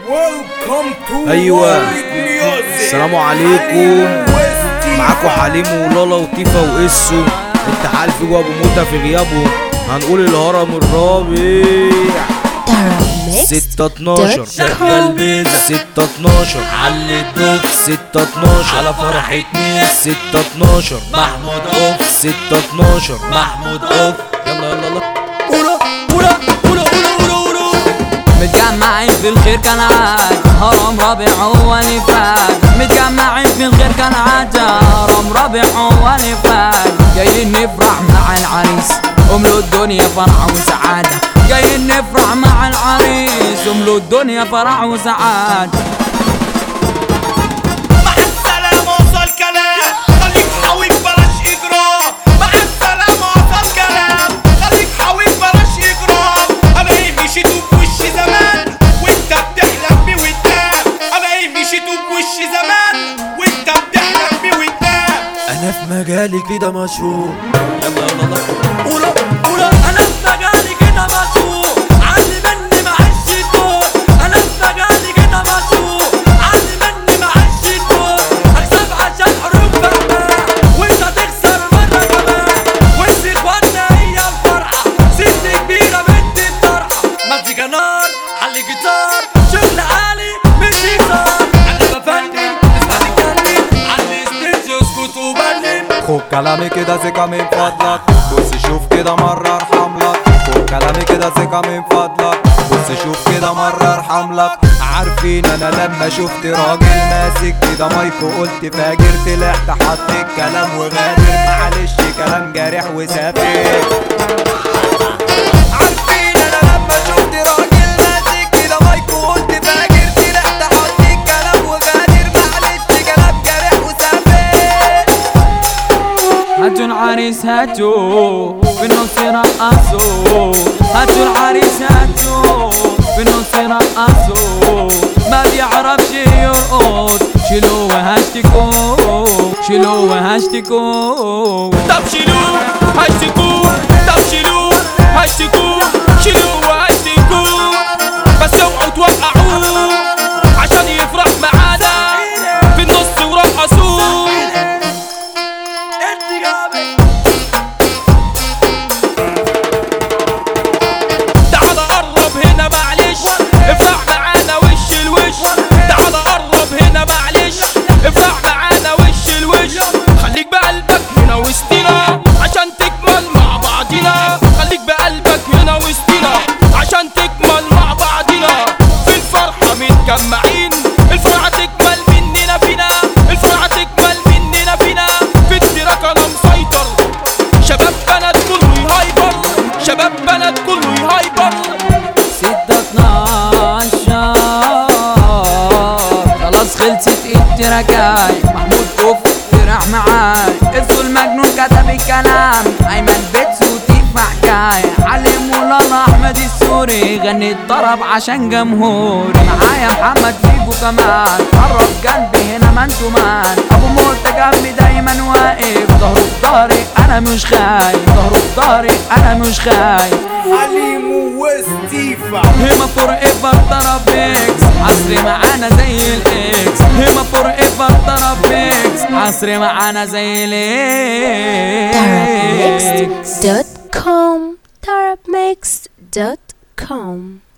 ايوه السلام عليكم معاكم حليم ولالا وتيفا واسو انت عارف ابو موتى في غيابه هنقول الهرم الرابع ستة اتناشر شغل بيزا ستة اتناشر علي الدوف ستة اتناشر على فرحة مين ستة اتناشر محمود اوف ستة اتناشر محمود اوف يلا يلا يلا أورا أورا أورا أورا أورا أورا متجمعين في الخير كان عاد هرم رابع هو اللي فات متجمعين في الخير كان عاد هرم رابع هو اللي فات جايين نفرح مع العريس املوا الدنيا فرح وسعادة جايين نفرح مع العريس املوا الدنيا فرح وسعادة مع السلامة وصل كلام خليك حاوي بلاش إجرام مع السلامة وصل كلام خليك حاوي بلاش إجرام أنا إيه مشيت بوش زمان وأنت بتحلم بيه وتنام أنا إيه مشيت بوش زمان وأنت بتحلم بيه وتنام انا في مجالي كده مشهور يلا يلا يلا قولوا قولوا انا في مجالي كده مشهور علي مني معيش الدور انا في مجالي كده مشهور علي مني معيش الدور هكسب عشان حروب فهمان وانت تخسر مرة كمان وانت اخوانا هي الفرحة ست كبيرة بنت الطرحة مزيكا نار علي جيتار شغل عالي مش هزار انا بفنن اسمعني كلم علي ستيج اسكت وبلم خد كلامي كده ثقة من فضلك بص شوف كده مرة ارحم لك خد كلامي كده ثقة من فضلك بص شوف كده مرة ارحم لك عارفين انا لما شفت راجل ماسك كده مايكو قلت فاجر طلعت حط الكلام وغادر معلش كلام جارح وسافر عارفين انا لما شفت راجل ماسك كده مايكو قلت فاجر طلعت حط الكلام وغادر معلش كلام جارح وسافر هاتوا العريس هاتوا في النص رقصوا هاتوا العريس هاتوا في النص رقصوا ما بيعرفش يرقص شيلوه وهاشتكوا شيلوه وهاشتكوا طب شيلوه هشتكوه طب شيلوه هشتكوه شيلوه وهشتكوه بس اوعوا توقعوه عشان يفرح معانا في النص ورقصوه تعال قرب هنا معلش افرح معانا وش الوش تعال قرب هنا معلش افرح معانا وش الوش خليك بقلبك هنا وسطنا عشان تكمل مع بعضنا خليك بقلبك هنا وسطنا عشان تكمل مع بعضنا في الفرحة متجمعين الفرحة تكمل مننا فينا الفرحة تكمل مننا فينا في التراك انا مسيطر شباب بنات كله يهايبر شباب بنات كله يهايبر ستة اتناشر خلاص خلصت التراكاي محمود اوف فرح معاي اسو المجنون كتب الكلام ايمن بيتس وتيفا حكاية علم مولانا احمد السوري غني الطرب عشان جمهوري معايا محمد فيجو كمان قرب جنبي هنا ما انتو مان ابو موتى جنبي دايما واقف ظهره في ظهري انا مش خايف ظهره في ظهري انا مش خايف حليم وستيفا هما فور ايفر طرب ميكس عصري معانا زي الاكس هما فور ايفر طرب ميكس عصري معانا زي الاكس Tarabmixed.com Tarabmixed.com